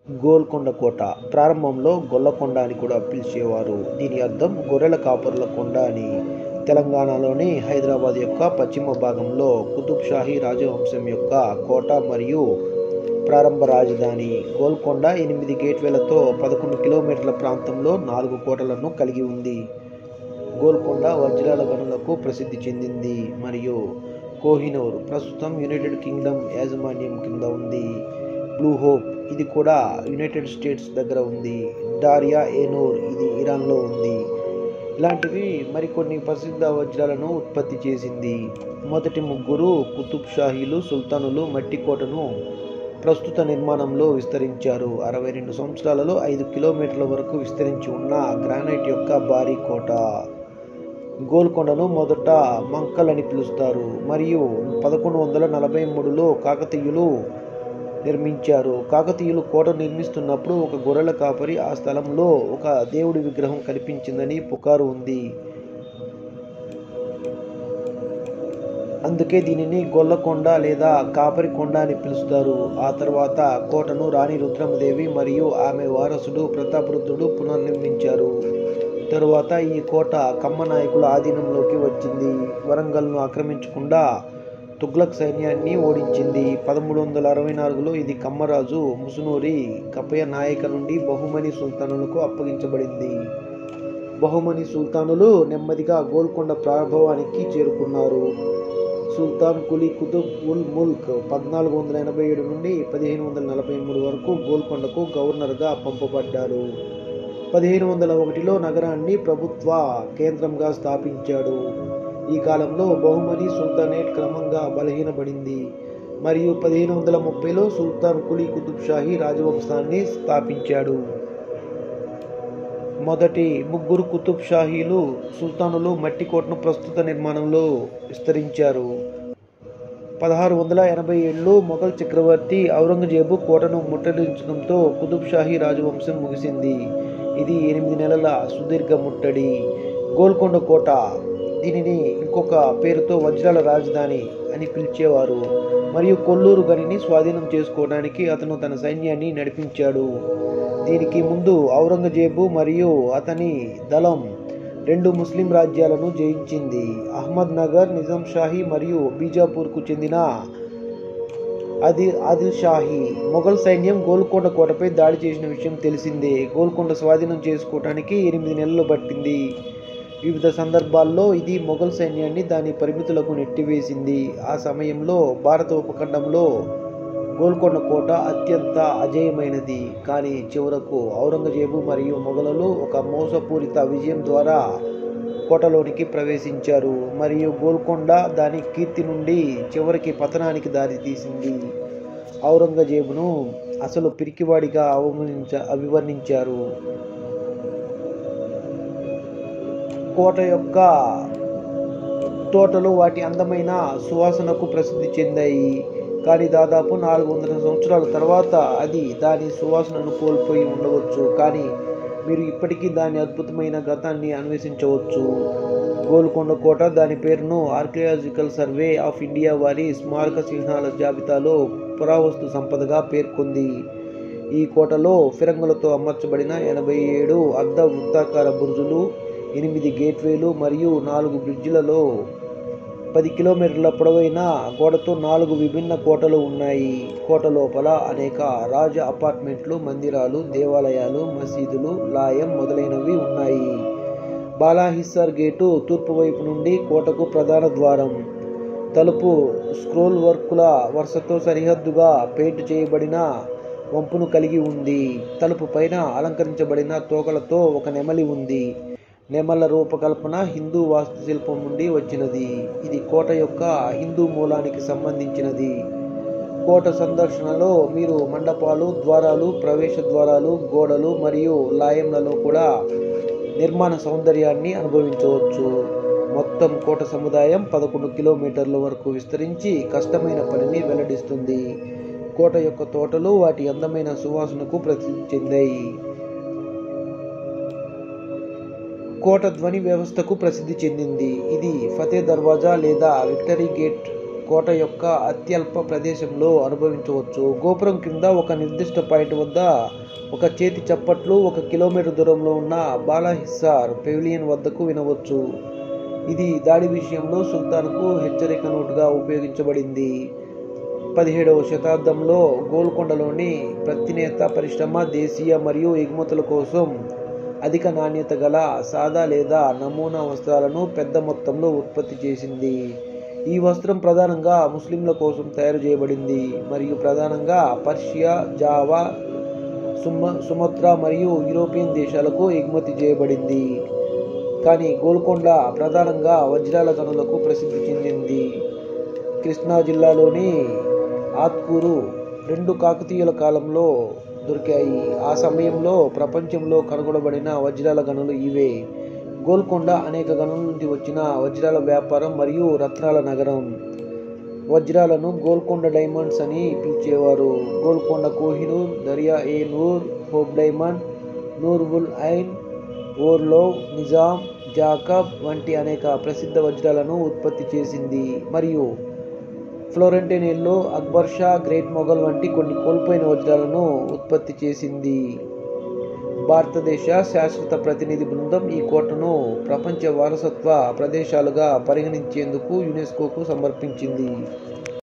గోల్కొండ కోట ప్రారంభంలో గొల్లకొండ అని కూడా పిలిచేవారు దీని అర్థం గొర్రెల కాపరుల కొండ అని తెలంగాణలోని హైదరాబాద్ యొక్క పశ్చిమ భాగంలో కుతుబ్ షాహీ రాజవంశం యొక్క కోట మరియు ప్రారంభ రాజధాని గోల్కొండ ఎనిమిది గేట్వేలతో పదకొండు కిలోమీటర్ల ప్రాంతంలో నాలుగు కోటలను కలిగి ఉంది గోల్కొండ వజ్రాల గనులకు ప్రసిద్ధి చెందింది మరియు కోహినూర్ ప్రస్తుతం యునైటెడ్ కింగ్డమ్ యాజమాన్యం కింద ఉంది బ్లూ హోప్ ఇది కూడా యునైటెడ్ స్టేట్స్ దగ్గర ఉంది డారియా ఏనూర్ ఇది ఇరాన్లో ఉంది ఇలాంటివి మరికొన్ని ప్రసిద్ధ వజ్రాలను ఉత్పత్తి చేసింది మొదటి ముగ్గురు కుతుబ్ షాహీలు సుల్తానులు మట్టి కోటను ప్రస్తుత నిర్మాణంలో విస్తరించారు అరవై రెండు సంవత్సరాలలో ఐదు కిలోమీటర్ల వరకు విస్తరించి ఉన్న గ్రానైట్ యొక్క భారీ కోట గోల్కొండను మొదట మంకల్ అని పిలుస్తారు మరియు పదకొండు వందల నలభై మూడులో కాకతీయులు నిర్మించారు కాకతీయులు కోట నిర్మిస్తున్నప్పుడు ఒక గొర్రెల కాపరి ఆ స్థలంలో ఒక దేవుడి విగ్రహం కనిపించిందని పుకారు ఉంది అందుకే దీనిని గొల్లకొండ లేదా కాపరి కొండ అని పిలుస్తారు ఆ తర్వాత కోటను రాణి రుద్రమదేవి మరియు ఆమె వారసుడు ప్రతాపరుద్రుడు పునర్నిర్మించారు తరువాత ఈ కోట కమ్మ నాయకుల ఆధీనంలోకి వచ్చింది వరంగల్ను ఆక్రమించకుండా తుగ్లక్ సైన్యాన్ని ఓడించింది పదమూడు వందల అరవై నాలుగులో ఇది కమ్మరాజు ముసునూరి కపయ నాయక నుండి బహుమని సుల్తానులకు అప్పగించబడింది బహుమని సుల్తానులు నెమ్మదిగా గోల్కొండ ప్రాభవానికి చేరుకున్నారు సుల్తాన్ కులీ కుతుబ్ ఉల్ ముల్క్ పద్నాలుగు వందల ఎనభై ఏడు నుండి పదిహేను వందల నలభై మూడు వరకు గోల్కొండకు గవర్నర్గా పంపబడ్డారు పదిహేను వందల ఒకటిలో నగరాన్ని ప్రభుత్వ కేంద్రంగా స్థాపించాడు ఈ కాలంలో బహుమని సుల్తానేట్ క్రమంగా బలహీనపడింది మరియు పదిహేను వందల ముప్పైలో సుల్తాన్ కులీ కుతుబ్ షాహీ రాజవంశాన్ని స్థాపించాడు మొదటి ముగ్గురు కుతుబ్ షాహీలు సుల్తానులు మట్టి కోటను ప్రస్తుత నిర్మాణంలో విస్తరించారు పదహారు వందల ఎనభై ఏడులో మొఘల్ చక్రవర్తి ఔరంగజేబు కోటను ముట్టడించడంతో కుతుబ్ షాహీ రాజవంశం ముగిసింది ఇది ఎనిమిది నెలల సుదీర్ఘ ముట్టడి గోల్కొండ కోట దీనిని ఇంకొక పేరుతో వజ్రాల రాజధాని అని పిలిచేవారు మరియు కొల్లూరు గనిని స్వాధీనం చేసుకోవడానికి అతను తన సైన్యాన్ని నడిపించాడు దీనికి ముందు ఔరంగజేబు మరియు అతని దళం రెండు ముస్లిం రాజ్యాలను జయించింది అహ్మద్ నగర్ నిజాం షాహీ మరియు బీజాపూర్కు చెందిన అది ఆదిల్ షాహీ మొఘల్ సైన్యం గోల్కొండ కోటపై దాడి చేసిన విషయం తెలిసిందే గోల్కొండ స్వాధీనం చేసుకోవటానికి ఎనిమిది నెలలు పట్టింది వివిధ సందర్భాల్లో ఇది మొఘల్ సైన్యాన్ని దాని పరిమితులకు నెట్టివేసింది ఆ సమయంలో భారత ఉపఖండంలో గోల్కొండ కోట అత్యంత అజేయమైనది కానీ చివరకు ఔరంగజేబు మరియు మొఘలులు ఒక మోసపూరిత విజయం ద్వారా కోటలోనికి ప్రవేశించారు మరియు గోల్కొండ దాని కీర్తి నుండి చివరికి పతనానికి దారితీసింది ఔరంగజేబును అసలు పిరికివాడిగా అవమానించ అభివర్ణించారు కోట యొక్క తోటలు వాటి అందమైన సువాసనకు ప్రసిద్ధి చెందాయి కానీ దాదాపు నాలుగు వందల సంవత్సరాల తర్వాత అది దాని సువాసనను కోల్పోయి ఉండవచ్చు కానీ మీరు ఇప్పటికీ దాని అద్భుతమైన గతాన్ని అన్వేషించవచ్చు గోల్కొండ కోట దాని పేరును ఆర్కియాలజికల్ సర్వే ఆఫ్ ఇండియా వారి స్మారక చిహ్నాల జాబితాలో పురావస్తు సంపదగా పేర్కొంది ఈ కోటలో ఫిరంగులతో అమర్చబడిన ఎనభై ఏడు అర్ధ వృత్తాకార బుర్జులు ఎనిమిది గేట్వేలు మరియు నాలుగు బ్రిడ్జిలలో పది కిలోమీటర్ల పొడవైన గోడతో నాలుగు విభిన్న కోటలు ఉన్నాయి కోట లోపల అనేక రాజ అపార్ట్మెంట్లు మందిరాలు దేవాలయాలు మసీదులు లాయం మొదలైనవి ఉన్నాయి బాలాహిస్సార్ గేటు తూర్పు వైపు నుండి కోటకు ప్రధాన ద్వారం తలుపు స్క్రోల్ వర్కుల వరుసతో సరిహద్దుగా పెయింట్ చేయబడిన వంపును కలిగి ఉంది తలుపు పైన అలంకరించబడిన తోకలతో ఒక నెమలి ఉంది నెమల రూపకల్పన హిందూ వాస్తుశిల్పం నుండి వచ్చినది ఇది కోట యొక్క హిందూ మూలానికి సంబంధించినది కోట సందర్శనలో మీరు మండపాలు ద్వారాలు ప్రవేశ ద్వారాలు గోడలు మరియు లాయంలలో కూడా నిర్మాణ సౌందర్యాన్ని అనుభవించవచ్చు మొత్తం కోట సముదాయం పదకొండు కిలోమీటర్ల వరకు విస్తరించి కష్టమైన పనిని వెల్లడిస్తుంది కోట యొక్క తోటలు వాటి అందమైన సువాసనకు ప్రసిద్ధి చెందాయి కోట ధ్వని వ్యవస్థకు ప్రసిద్ధి చెందింది ఇది ఫతే దర్వాజా లేదా విక్టరీ గేట్ కోట యొక్క అత్యల్ప ప్రదేశంలో అనుభవించవచ్చు గోపురం క్రింద ఒక నిర్దిష్ట పాయింట్ వద్ద ఒక చేతి చప్పట్లు ఒక కిలోమీటర్ దూరంలో ఉన్న బాలాహిస్సార్ పెవిలియన్ వద్దకు వినవచ్చు ఇది దాడి విషయంలో సుల్తాన్కు హెచ్చరిక నోటుగా ఉపయోగించబడింది పదిహేడవ శతాబ్దంలో గోల్కొండలోని ప్రతినేత పరిశ్రమ దేశీయ మరియు ఎగుమతుల కోసం అధిక నాణ్యత గల సాదా లేదా నమూనా వస్త్రాలను పెద్ద మొత్తంలో ఉత్పత్తి చేసింది ఈ వస్త్రం ప్రధానంగా ముస్లింల కోసం తయారు చేయబడింది మరియు ప్రధానంగా పర్షియా జావా సుమ సుమత్రా మరియు యూరోపియన్ దేశాలకు ఎగుమతి చేయబడింది కానీ గోల్కొండ ప్రధానంగా వజ్రాల గనులకు ప్రసిద్ధి చెందింది కృష్ణా జిల్లాలోని ఆత్కూరు రెండు కాకతీయుల కాలంలో దొరికాయి ఆ సమయంలో ప్రపంచంలో కనుగొనబడిన వజ్రాల గనులు ఇవే గోల్కొండ అనేక గనుల నుండి వచ్చిన వజ్రాల వ్యాపారం మరియు రత్నాల నగరం వజ్రాలను గోల్కొండ డైమండ్స్ అని పిలిచేవారు Golconda Kohinoor Darya e Noor hope diamond Noor ul Ain Orlov Nizam Jacob వంటి అనేక ప్రసిద్ధ వజ్రాలను ఉత్పత్తి చేసింది మరియు ఫ్లోరెంటైనేల్లో అక్బర్ షా గ్రేట్ మొఘల్ వంటి కొన్ని కోల్పోయిన వజ్రాలను ఉత్పత్తి చేసింది భారతదేశ శాశ్వత ప్రతినిధి బృందం ఈ కోటను ప్రపంచ వారసత్వ ప్రదేశాలుగా పరిగణించేందుకు యునెస్కోకు సమర్పించింది